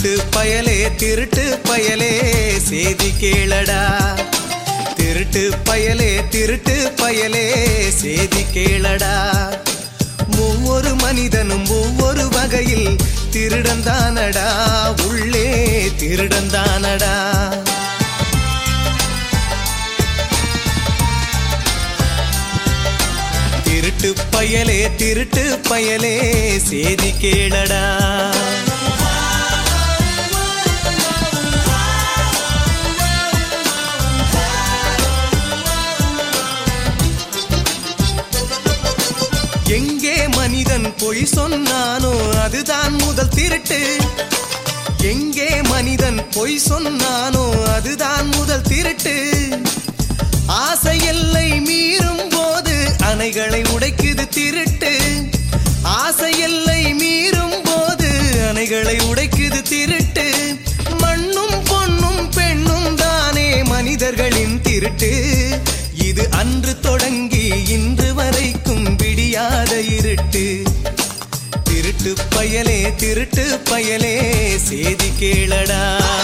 திருட்டு பயலே திருட்டு பயலே சேதி கேளடா திருட்டு பயலே திருட்டு பயலே சேதி கேளடா ஒவ்வொரு மனிதனும் ஒவ்வொரு வகையில் திருடந்தானடா உள்ளே திருடந்தானடா திருட்டு பயலே திருட்டு பயலே சேதி கேளடா எங்கே மனிதன் பொய் சொன்னானோ அதுதான் முதல் திருட்டு எங்கே மனிதன் பொய் சொன்னானோ அதுதான் முதல் திருட்டு ஆசை எல்லை மீறும் போது அணைகளை உடைக்குது திருட்டு ஆசை எல்லை மீறும் போது அணைகளை உடைக்குது திருட்டு மண்ணும் பொன்னும் பெண்ணும் தானே மனிதர்களின் திருட்டு இது அன்று தொடங்கி இன்று வரைக்கும் விடியாத இருட்டு திருட்டு பயலே திருட்டு பயலே சேதி கேளடா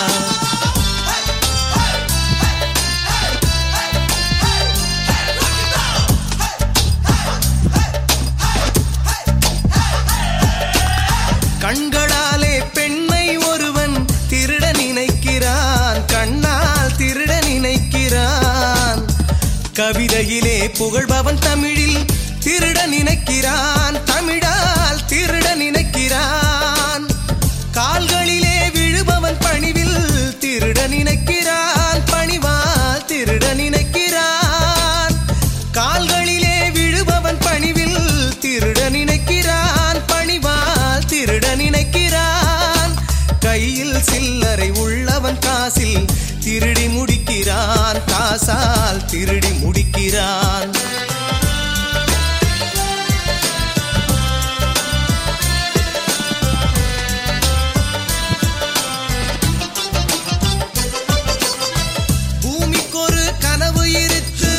கண்களாலே பெண்ணை ஒருவன் திருட நினைக்கிறான் கண்ணால் திருட நினைக்கிறான் கவிதையிலே புகழ்பவன் தமிழில் திருட நினைக்கிறான் தமிழால் திருட நினைக்கிறான் கால்களிலே விழுபவன் பணிவில் திருட நினைக்கிறான் பணிவால் திருட நினைக்கிறான் கால்களிலே விழுபவன் பணிவில் திருட நினைக்கிறான் பணிவால் திருட நினைக்கிறான் கையில் சில்லறை உள்ளவன் காசில் திருடி முடிக்கிறான் காசால் திருடி முடிக்கிறான் பூமிக்கொரு கனவு இருக்கு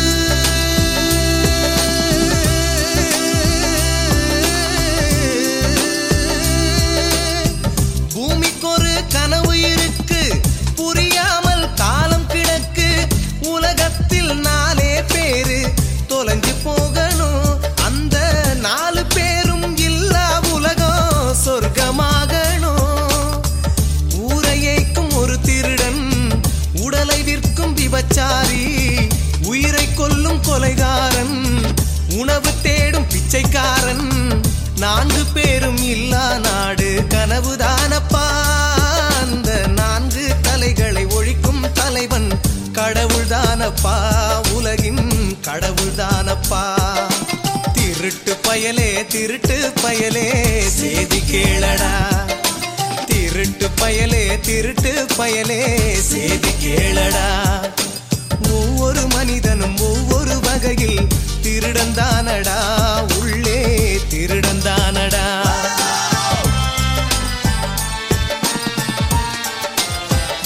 பூமிக்கொரு கனவு இருக்கு புரியாமல் காலம் கிடக்கு உலகத்தில் நாலே பேரு தொலைஞ்சு போகணும் அந்த நாலு பேரும் இல்லா உலகம் சொர்க்கமாகணும் ஊரையைக்கும் ஒரு திருடன் உடலை விற்கும் விபச்சாரி உயிரை கொல்லும் கொலைகாரன் உணவு தேடும் பிச்சைக்காரன் நான்கு பேரும் இல்லா நாடு கனவுதானப்பா அந்த நான்கு தலைகளை ஒழிக்கும் தலைவன் கடவுள்தானப்பா உலகின் கடவுள்தானப்பா திருட்டு பயலே திருட்டு பயலே சேதி கேளடா திருட்டு பயலே திருட்டு பயலே சேதி கேளடா ஒவ்வொரு மனிதனும் ஒவ்வொரு வகையில் திருடந்தானடா உள்ளே திருடந்தானடா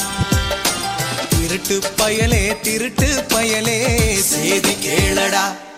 திருட்டு பயலே திருட்டு பயலே சேதி கேளடா